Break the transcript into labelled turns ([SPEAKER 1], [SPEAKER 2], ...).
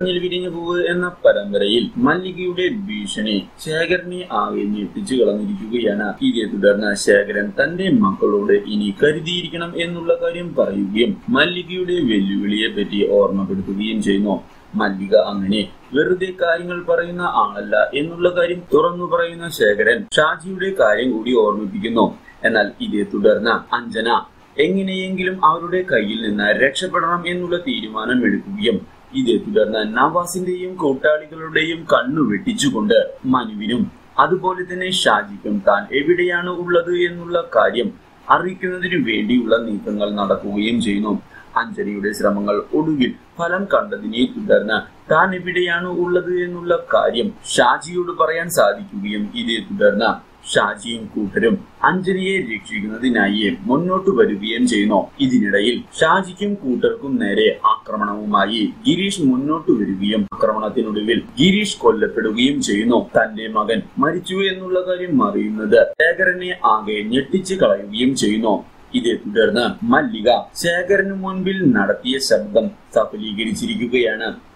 [SPEAKER 1] ിൽ വിരിഞ്ഞു പൂവ് എന്ന പരമ്പരയിൽ മല്ലികയുടെ ഭീഷണി ശേഖരനെ ആകെ ഞെട്ടിച്ചു കളഞ്ഞിരിക്കുകയാണ് ഇതേ തുടർന്ന് ശേഖരൻ തന്റെ മക്കളോട് ഇനി കരുതിയിരിക്കണം എന്നുള്ള കാര്യം പറയുകയും മല്ലികയുടെ വെല്ലുവിളിയെ പറ്റി ഓർമ്മപ്പെടുത്തുകയും ചെയ്യുന്നു മല്ലിക അങ്ങനെ വെറുതെ കാര്യങ്ങൾ പറയുന്ന ആളല്ല എന്നുള്ള കാര്യം തുറന്നു പറയുന്ന ശേഖരൻ ഷാജിയുടെ കാര്യം കൂടി ഓർമ്മിപ്പിക്കുന്നു എന്നാൽ ഇതേ തുടർന്ന് അഞ്ജന എങ്ങനെയെങ്കിലും അവരുടെ കയ്യിൽ നിന്ന് രക്ഷപ്പെടണം എന്നുള്ള തീരുമാനം എടുക്കുകയും ഇതേ തുടർന്ന് നവാസിന്റെയും കൂട്ടാളികളുടെയും കണ്ണു വെട്ടിച്ചുകൊണ്ട് മനുവിനും അതുപോലെ തന്നെ ഷാജിക്കും താൻ എവിടെയാണ് ഉള്ളത് എന്നുള്ള കാര്യം അറിയിക്കുന്നതിനു വേണ്ടിയുള്ള നീക്കങ്ങൾ നടക്കുകയും ചെയ്യുന്നു അഞ്ജലിയുടെ ശ്രമങ്ങൾ ഒടുവിൽ ഫലം കണ്ടതിനെ തുടർന്ന് താൻ എവിടെയാണ് ഉള്ളത് എന്നുള്ള കാര്യം ഷാജിയോട് പറയാൻ സാധിക്കുകയും ഇതേ തുടർന്ന് ഷാജിയും കൂട്ടരും അഞ്ജലിയെ രക്ഷിക്കുന്നതിനായി മുന്നോട്ട് വരികയും ചെയ്യുന്നു ഇതിനിടയിൽ ഷാജിക്കും കൂട്ടർക്കും നേരെ ആക്രമണവുമായി ഗിരീഷ് മുന്നോട്ട് വരികയും ആക്രമണത്തിനൊടുവിൽ ഗിരീഷ് കൊല്ലപ്പെടുകയും ചെയ്യുന്നു തന്റെ മകൻ മരിച്ചു എന്നുള്ള കാര്യം അറിയുന്നത് ശേഖരനെ ആകെ ഞെട്ടിച്ചു കളയുകയും ചെയ്യുന്നു ഇതേ തുടർന്ന് മല്ലിക ശേഖരന് മുൻപിൽ നടത്തിയ ശബ്ദം സഫലീകരിച്ചിരിക്കുകയാണ്